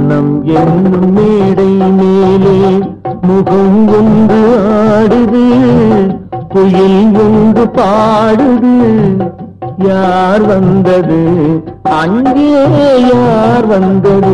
மனம் என்னும் மேடை மேலே முகம் ஒன்று ஆடுது குயில் ஒன்று பாடுது யார் வந்தது அங்கே யார் வந்தது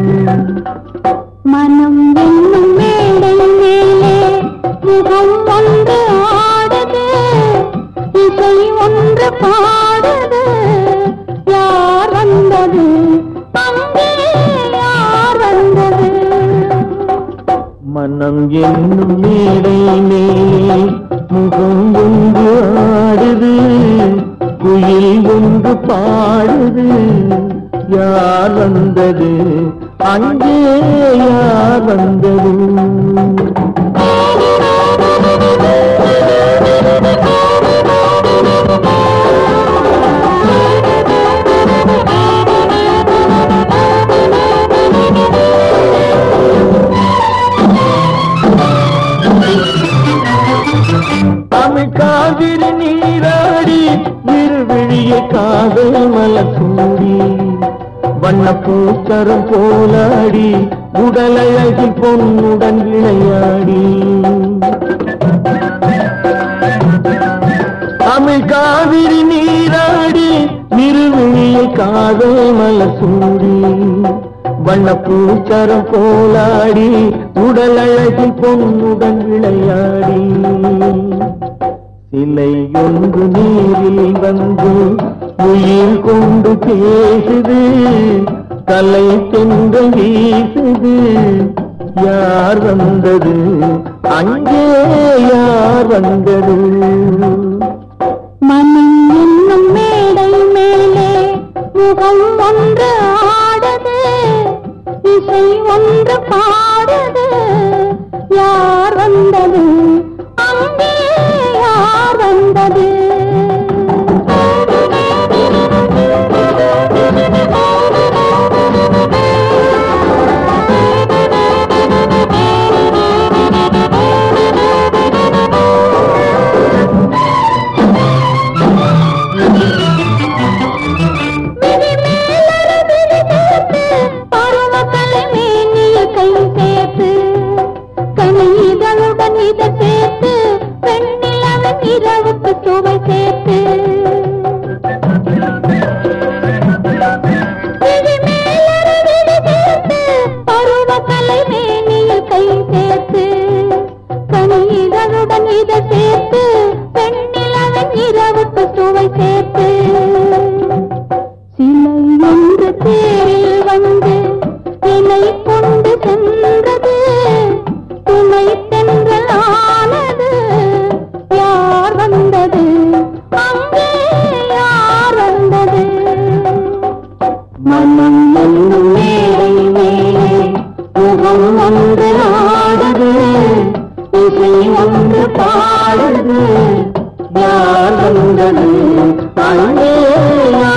மனம் என்னும் மேடை மேலே முகம் ஒன்று ஆடுது இசை ஒன்று பாடுது யார் வந்தது அங்கே யார் வந்தது மனம் என்னும் மேடை மேலே முகம் ஒன்று ஆடுது குயில் ஒன்று பாடுது யார் வந்தது அங்கே யார் வந்தது தமிழ் காவிரி நீராடி இருவிழிய காதல் மலசூடி வண்ண பூச்சரம் போலாடி உடலழகில் பொன்னுடன் விளையாடி தமிழ் காவிரி நீராடி இருவிழிய காதல் மலசூடி வண்ண பூச்சரம் போலாடி உடலழகில் பொன்னுடன் விளையாடி சிலை ஒன்று நீரில் வந்து உயிர் கொண்டு பேசுது கலை தென்று வீசுது யார் வந்தது அங்கே யார் வந்தது மனம் என்னும் மேடை மேலே முகம் ஒன்று ஆடுது இசை ஒன்று பாடுது யார் வந்தது அங்கே யார் வந்தது விழி மேலொரு விழி சேர்த்து, பருவக்கலை மேனியில் கை சேர்த்து, கனி இதழுடன் இதழ் சேர்த்து, வெண்ணிலவின் இரவுக்கு சுவை சேர்த்து. விழி மேலொரு விழி சேர்த்து, பருவக்கலை மேனியில் கை சேர்த்து, கனி இதழுடன் இதழ் சேர்த்து, வெண்ணிலவின் இரவுக்கு சுவை சேர்த்து சிலை ஒன்று தேரில் வந்து இலை கொண்டு சென்றது துணை தென்றல் ஆனது யார் வந்தது அங்கே யார் வந்தது மனம் என்னும் மேடை மேலே முகம் ஒன்று ஆடுது இசை ஒன்று பாடுது யார் வந்தது அங்கே யார்